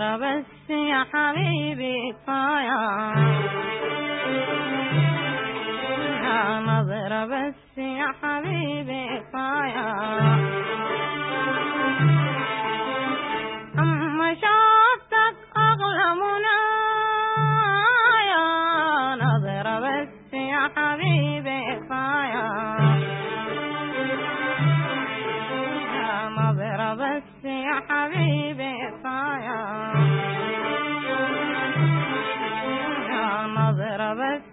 نظرة بس يا حبيبي كفاية يا نظرة بس يا حبيبي كفاية أما شفتك أغلى منايا نظرة بس يا حبيبي كفاية يا نظرة بس يا حبيبي كفاية يا نظرة بس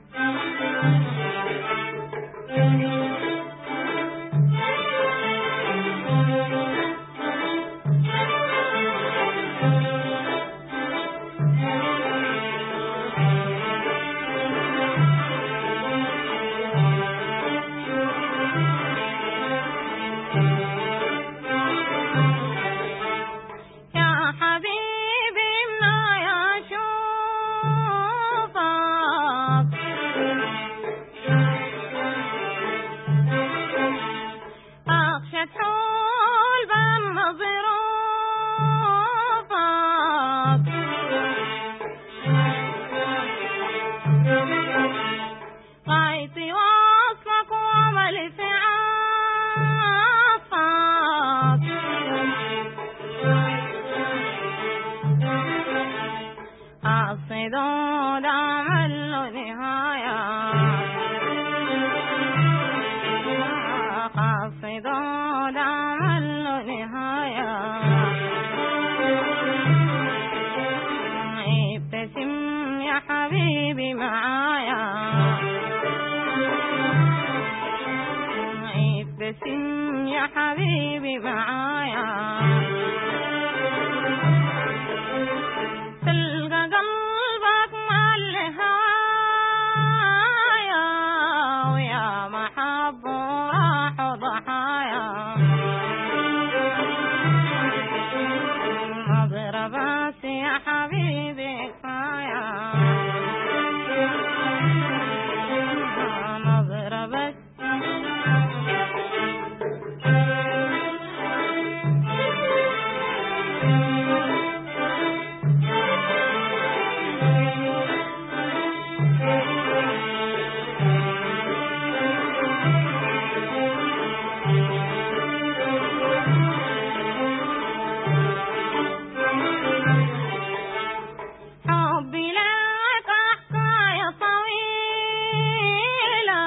يا حبيبي ما يشوفك أخشى تحول بين ظروفك غايتي وصلك واملي في عطفك الصدود عمل له نهاية الصدود عمل له نهاية ابتسم يا حبيبي معايا ابتسم يا حبيبي معايا تلقى قلبك مع الهوايا ويا محب وراح ضحايا نظرة بس يا حبيبي كفاية نظرة بس حبي لك حكاية طويلة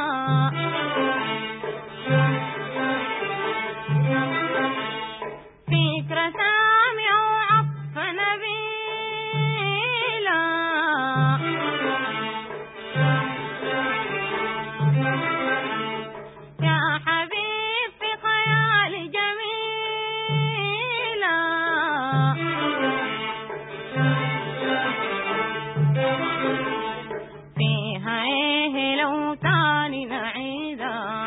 فكرة سامية وعطف نبيلة يا حبيب في خيالي جميلة فيها ايه لو تاني نعيدها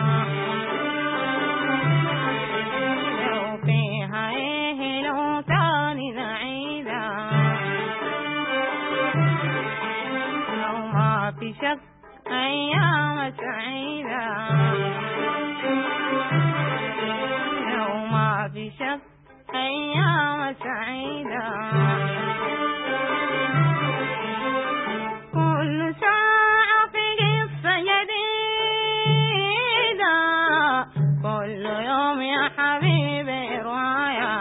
لو فيها ايه لو تاني نعيدها لو ما في شك ايام سعيدة لو ما في شك ايام سعيدة كل ساعة في قصة جديدة كل يوم يا حبيبي رواية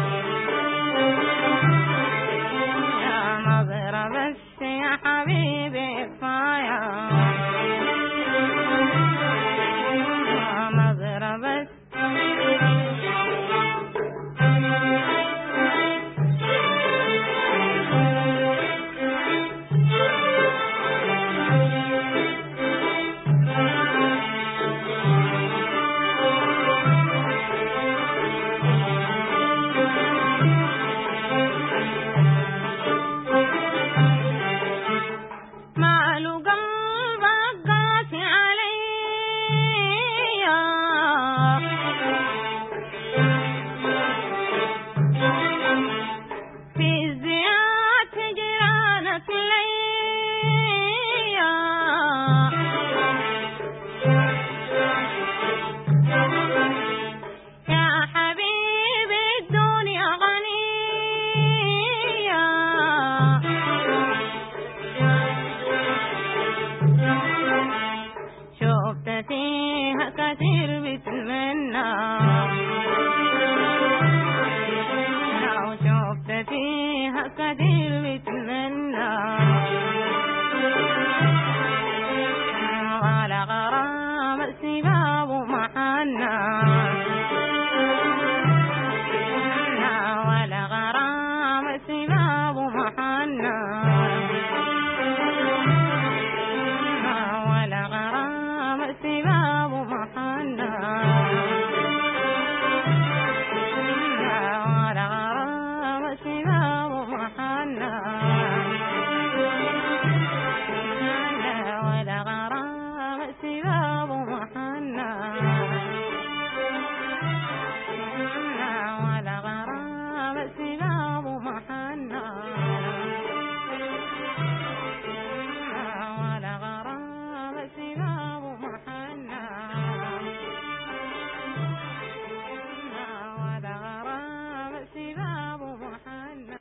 يا نظرة بس يا حبيبي كفاية يا نظرة بس ما သည်